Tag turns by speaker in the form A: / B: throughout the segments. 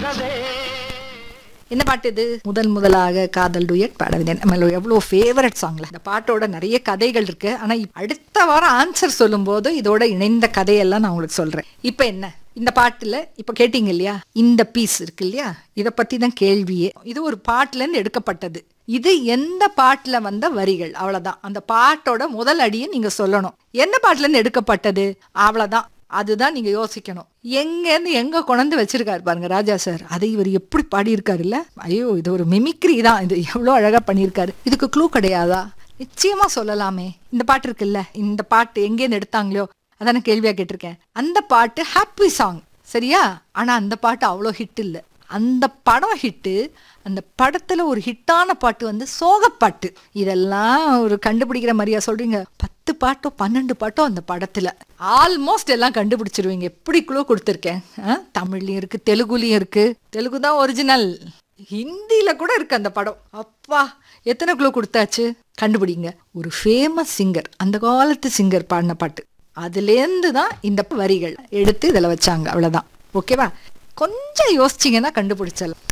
A: என்ன பாட்டு இது முதல் முதலாக காதல் டுயட் பாட வந்தேன் நம்ம எவ்வளோ ஃபேவரட் சாங்ல இந்த பாட்டோட நிறைய கதைகள் இருக்கு ஆனா இப்ப அடுத்த வாரம் ஆன்சர் சொல்லும்போது இதோட இணைந்த கதையெல்லாம் நான் உங்களுக்கு சொல்றேன் இப்போ என்ன இந்த பாட்டுல இப்ப கேட்டீங்க இல்லையா இந்த பீஸ் இருக்கு இல்லையா இத பத்தி தான் கேள்வியே இது ஒரு பாட்டுல இருந்து எடுக்கப்பட்டது இது எந்த பாட்டுல வந்த வரிகள் அவ்வளவுதான் அந்த பாட்டோட முதல் அடியை நீங்க சொல்லணும் எந்த பாட்டுல இருந்து எடுக்கப்பட்டது அவ்வளவுதான் அதுதான் நீங்க யோசிக்கணும் எங்க இருந்து எங்க கொண்டு வச்சிருக்காரு பாருங்க ராஜா சார் அதை இவர் எப்படி பாடியிருக்காருல்ல ஐயோ இது ஒரு மிமிக்ரி தான் இது எவ்வளோ அழகா பண்ணியிருக்காரு இதுக்கு க்ளூ கிடையாதா நிச்சயமா சொல்லலாமே இந்த பாட்டு இருக்குல்ல இந்த பாட்டு எங்கேருந்து எடுத்தாங்களோ அதான கேள்வியா கேட்டிருக்கேன் அந்த பாட்டு ஹாப்பி சாங் சரியா ஆனா அந்த பாட்டு அவ்வளோ ஹிட் இல்லை அந்த படம் ஹிட்டு அந்த படத்துல ஒரு ஹிட்டான பாட்டு வந்து சோகப்பாட்டு இதெல்லாம் ஒரு கண்டுபிடிக்கிற மாதிரியா சொல்றீங்க பத்து பாட்டோ பன்னெண்டு பாட்டோ அந்த படத்துல ஆல்மோஸ்ட் எல்லாம் கண்டுபிடிச்சிருவீங்க எப்படி குழு கொடுத்துருக்கேன் ஆ? தமிழ்லயும் இருக்கு தெலுங்குலயும் இருக்கு தெலுங்கு தான் ஒரிஜினல் ஹிந்தியில கூட இருக்கு அந்த படம் அப்பா எத்தனை குழு கொடுத்தாச்சு கண்டுபிடிங்க ஒரு ஃபேமஸ் சிங்கர் அந்த காலத்து சிங்கர் பாடின பாட்டு அதுலேருந்து தான் இந்த வரிகள் எடுத்து இதில் வச்சாங்க அவ்வளோதான் ஓகேவா கொஞ்சம் யோசிச்சிங்கன்னா கண்டுபிடிச்சலாம்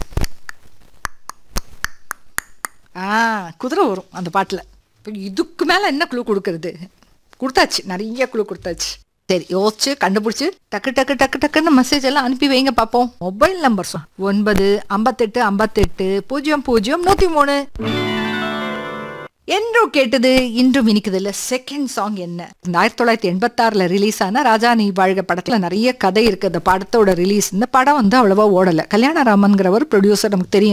A: ஆ குதிரை வரும் அந்த பாட்டில் இப்போ இதுக்கு மேலே என்ன குழு கொடுக்கறது கொடுத்தாச்சு நிறைய குழு கொடுத்தாச்சு சரி யோசிச்சு கண்டுபிடிச்சு டக்கு டக்கு டக்கு டக்குன்னு மெசேஜ் எல்லாம் அனுப்பி வைங்க பார்ப்போம் மொபைல் நம்பர் சொல் ஒன்பது ஐம்பத்தெட்டு ஐம்பத்தெட்டு பூஜ்ஜியம் பூஜ்ஜியம் நூற்றி மூணு என்றும் கேட்டது இன்றும் இனிக்குதுல செகண்ட் சாங் என்ன இந்த ஆயிரத்தி தொள்ளாயிரத்தி எண்பத்தாறுல ரிலீஸ் ஆன ராஜா நீ வாழ்க படத்துல நிறைய கதை இருக்கு அந்த படத்தோட ரிலீஸ் இந்த படம் வந்து அவ்வளவா ஓடல கல்யாணராமன்கிறவர் ப்ரொடியூசர் நமக்கு தெரியும்